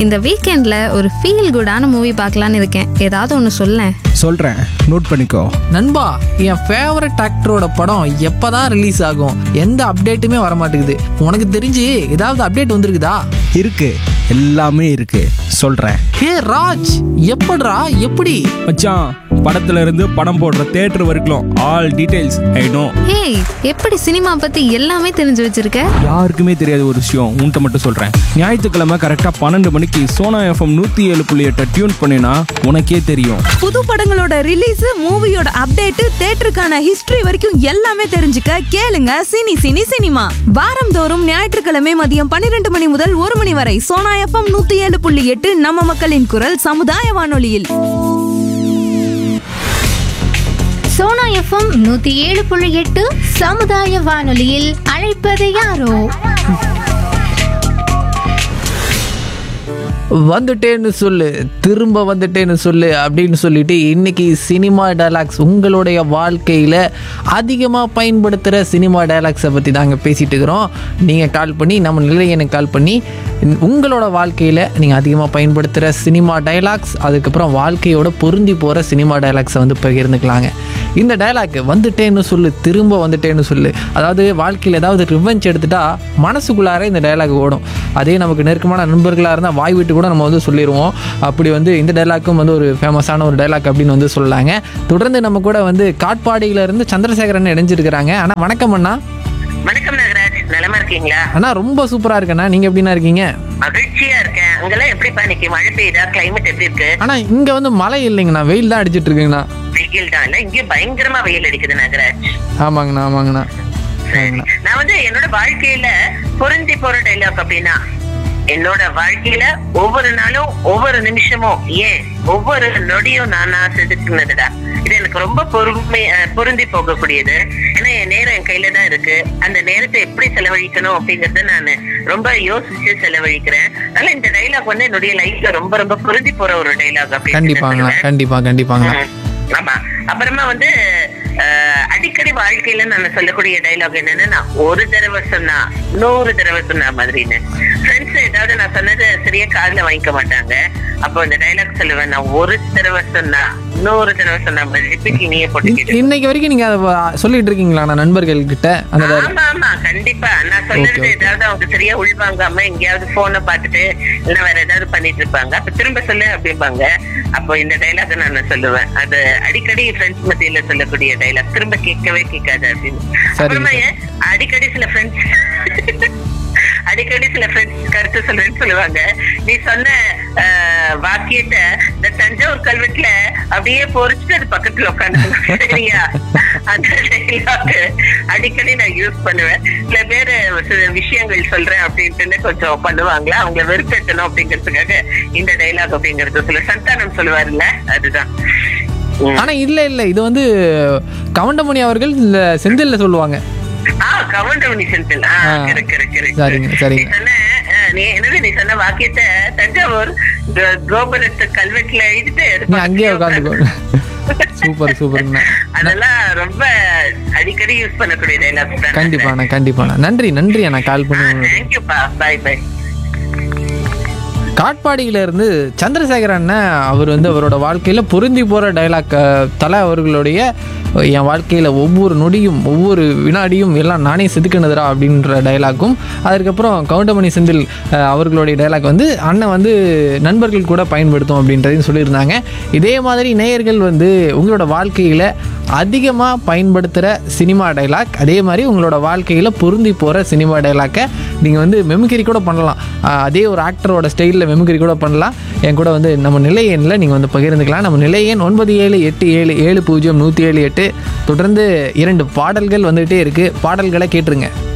இந்த வீக்கெண்டில் ஒரு ஃபீல் குடான மூவி பார்க்கலான்னு இருக்கேன் ஏதாவது ஒன்று சொல்லேன் சொல்கிறேன் நோட் பண்ணிக்கோ நண்பா என் ஃபேவரட் ஆக்டரோட படம் எப்பதான் ரிலீஸ் ஆகும் எந்த அப்டேட்டுமே வர மாட்டேங்குது உனக்கு தெரிஞ்சு ஏதாவது அப்டேட் வந்திருக்குதா இருக்கு எல்லாமே இருக்கு சொல்கிறேன் ஹே ராஜ் எப்படிடா எப்படி மச்சான் படத்துல இருந்து படம் போடுற தேட்டர் வரைக்கும் all details I know hey எப்படி சினிமா பற்றி எல்லாமே தெரிஞ்சு வச்சிருக்க யாருக்குமே தெரியாத ஒரு விஷயம் உன்கிட்ட மட்டும் சொல்கிறேன் ஞாயிற்றுக்கிழமை கரெக்டாக பன்னெண்டு மணிக்கு சோனா எஃப்எம் நூற்றி ஏழு புள்ளி எட்டை டியூன் பண்ணினா உனக்கே தெரியும் புது படங்களோட ரிலீஸ் மூவியோட அப்டேட் தேட்டருக்கான ஹிஸ்டரி வரைக்கும் எல்லாமே தெரிஞ்சுக்க கேளுங்க சினி சினி சினிமா வாரந்தோறும் ஞாயிற்றுக்கிழமை மதியம் பன்னிரண்டு மணி முதல் ஒரு மணி வரை சோனா எஃப்எம் நூத்தி ஏழு புள்ளி எட்டு நம்ம மக்களின் குரல் சமுதாய வானொலியில் சோனா எஃப்எம் நூத்தி ஏழு புள்ளி எட்டு சமுதாய வானொலியில் அழைப்பது யாரோ வந்துட்டேன்னு சொல்லு திரும்ப வந்துட்டேன்னு சொல்லு அப்படின்னு சொல்லிட்டு இன்னைக்கு சினிமா டயலாக்ஸ் உங்களுடைய வாழ்க்கையில் அதிகமாக பயன்படுத்துகிற சினிமா டயலாக்ஸை பற்றி தாங்க பேசிகிட்டு இருக்கிறோம் நீங்கள் கால் பண்ணி நம்ம நிலையனுக்கு கால் பண்ணி உங்களோட வாழ்க்கையில் நீங்கள் அதிகமாக பயன்படுத்துகிற சினிமா டயலாக்ஸ் அதுக்கப்புறம் வாழ்க்கையோட பொருந்தி போகிற சினிமா டயலாக்ஸை வந்து பகிர்ந்துக்கலாங்க இந்த டயலாக் வந்துட்டேன்னு சொல்லு திரும்ப வந்துட்டேன்னு சொல்லு அதாவது வாழ்க்கையில் ஏதாவது ரிவெஞ்ச் எடுத்துட்டா மனசுக்குள்ளார இந்த டயலாக் ஓடும் அதே நமக்கு நெருக்கமான நண்பர்களாக இருந்தால் வாய் விட்டு கூட நம்ம வந்து சொல்லிடுவோம் அப்படி வந்து இந்த டைலாக்கும் வந்து ஒரு ஃபேமஸான ஒரு டைலாக் அப்படின்னு வந்து சொல்லலாங்க தொடர்ந்து நம்ம கூட வந்து காட்பாடியில இருந்து சந்திரசேகரன் இணைஞ்சிருக்கிறாங்க அண்ணா வணக்கம் அண்ணா வணக்கம் நாகராஜ் நலமா இருக்கீங்களா அண்ணா ரொம்ப சூப்பராக இருக்கண்ணா நீங்கள் எப்படிண்ணா இருக்கீங்க மகிழ்ச்சியா இருக்கேன் அங்கெல்லாம் எப்படிப்பா இன்னைக்கு மழை பெய்யுதா கிளைமேட் எப்படி இருக்கு அண்ணா இங்கே வந்து மழை இல்லைங்கண்ணா வெயில் தான் அடிச்சிட்டு இருக்குங்கண்ணா வெயில் தான் இல்ல இங்க பயங்கரமா வெயில் அடிக்குது நாகராஜ் ஆமாங்கண்ணா ஆமாங்கண்ணா சரி நான் வந்து என்னோட வாழ்க்கையில பொருந்தி போற டைலாக் அப்படின்னா என்னோட வாழ்க்கையில ஒவ்வொரு நாளும் ஒவ்வொரு நிமிஷமும் ஏன் ஒவ்வொரு நொடியும் நானா செதுக்குனதுடா இது எனக்கு ரொம்ப பொறுமை அஹ், பொருந்தி போகக்கூடியது ஏன்னா என் நேரம் என் கையில தான் இருக்கு அந்த நேரத்தை எப்படி செலவழிக்கணும் அப்படிங்கறத நான் ரொம்ப யோசிச்சு செலவழிக்கிறேன் அதனால இந்த டைலாக் வந்து என்னுடைய லைஃப்ல ரொம்ப ரொம்ப பொருந்தி போற ஒரு டைலாக் கண்டிப்பாங்கண்ணா கண்டிப்பாக கண்டிப்பாங்கண்ணா ம். ஆமா அப்புறமா வந்து அஹ், அடிக்கடி வாழ்க்கையில நான் சொல்லக்கூடிய டைலாக் என்னன்னா நான் ஒரு தடவை சொன்னா நூறு தடவை சொன்ன மாதிரின்னு ஃப்ரெண்ட்ஸ் ஏதாவது நான் சொன்னது சரியா காதுல வாங்கிக்க மாட்டாங்க அப்போ இந்த டைலாக் சொல்லுவேன் நான் ஒரு தடவை சொன்னா நூறு தடவை சொன்ன மாதிரி ரிப்பீட் நீயே போட்டு கேட்டு இன்னைக்கு வரைக்கும் நீங்கள் அதை சொல்லிட்டு இருக்கீங்களா நண்பர்கள் கிட்ட அந்த dialogue? ஆமா ஆமா கண்டிப்பா நான் சொல்றது Okay, okay. ஏதாவது அவங்க சரியா உள்வாங்காம எங்கேயாவது போனை பார்த்துட்டு இல்ல வேற ஏதாவது பண்ணிட்டு இருப்பாங்க அப்ப திரும்ப சொல்லு அப்படிம்பாங்க அப்போ இந்த டைலாக் நான் சொல்லுவேன் அது அடிக்கடி ஃப்ரெண்ட்ஸ் மத்தியில சொல்லக்கூடிய டைலாக் திரும்ப கேட்கவே கேட்காது அப்படின்னு சரி, அப்புறமா சரி. ஏன் அடிக்கடி சில ஃப்ரெண்ட்ஸ் அடிக்கடி சில ஃப்ரெண்ட்ஸ் கருத்து சொல்றேன்னு சொல்லுவாங்க நீ சொன்ன அஹ், வாக்கியத்தை இந்த தஞ்சாவூர் கல்வெட்டுல அப்படியே பொறிச்சுட்டு அது பக்கத்துல உட்காந்து சரியா அந்த dialogue அடிக்கடி நான் யூஸ் பண்ணுவேன் சில பேர் சில விஷயங்கள் சொல்றேன் அப்படின்ட்டு கொஞ்சம் பண்ணுவாங்களா அவங்கள வெறுப்பேற்றணும் அப்படிங்கிறதுக்காக இந்த டைலாக் அப்படிங்கறது சொல்ல சந்தானம் சொல்லுவாருல்ல அதுதான் ம். ஆனா இல்ல இல்ல இது வந்து கவுண்டமணி அவர்கள் இந்த செந்தில்ல சொல்லுவாங்க ஆ கவுண்டமணி செந்தில் ஆ ஆ. correct, correct, correct. சரிங்க, சரிங்க. நீ சொன்ன ஆ, நீ என்னது நீ சொன்ன வாக்கியத்தை தஞ்சாவூர் கோ- கோபுரத்து கல்வெட்டுல எழுதிட்டு அது நீ அங்கேயே பக்கத்துலயே உட்காந்துக்கோ சூப்பர் சூப்பருங்கண்ணா அதெல்லாம் ரொம்ப அடிக்கடி யூஸ் பண்ணக்கூடிய டைலாக்ஸ் தான் கண்டிப்பாண்ணா கண்டிப்பாண்ணா நன்றி நன்றி அண்ணா கால் பண்ணி உங்களுக்கு. தேங்க்யூப்பா பை பை காட்பாடியில இருந்து சந்திரசேகர் அண்ணன் அவர் வந்து அவரோட வாழ்க்கையில பொருந்தி போற டைலாக் தலை அவர்களுடைய என் வாழ்க்கையில ஒவ்வொரு நொடியும் ஒவ்வொரு வினாடியும் எல்லாம் நானே செதுக்கினதுடா அப்படின்ற டைலாக்கும் அதுக்கப்புறம் கவுண்டமணி செந்தில் அஹ், அவர்களுடைய டைலாக் வந்து அண்ணன் வந்து நண்பர்கள் கூட பயன்படுத்தும் அப்படின்றதையும் சொல்லியிருந்தாங்க இதே மாதிரி நேயர்கள் வந்து உங்களோட வாழ்க்கையில் அதிகமாக பயன்படுத்துகிற சினிமா டைலாக் அதே மாதிரி உங்களோட வாழ்க்கையில் பொருந்தி போகிற சினிமா டைலாக்கை நீங்கள் வந்து மெமிக்ரி கூட பண்ணலாம் ஆஹ் அதே ஒரு ஆக்டரோட ஸ்டைலில் மெமிக்ரி கூட பண்ணலாம் என் கூட வந்து நம்ம நிலை எண்ணில் நீங்கள் வந்து பகிர்ந்துக்கலாம் நம்ம நிலை எண் ஒன்பது ஏழு எட்டு ஏழு ஏழு பூஜ்ஜியம் நூற்றி ஏழு எட்டு தொடர்ந்து இரண்டு பாடல்கள் வந்துகிட்டே இருக்குது பாடல்களை கேட்டுருங்க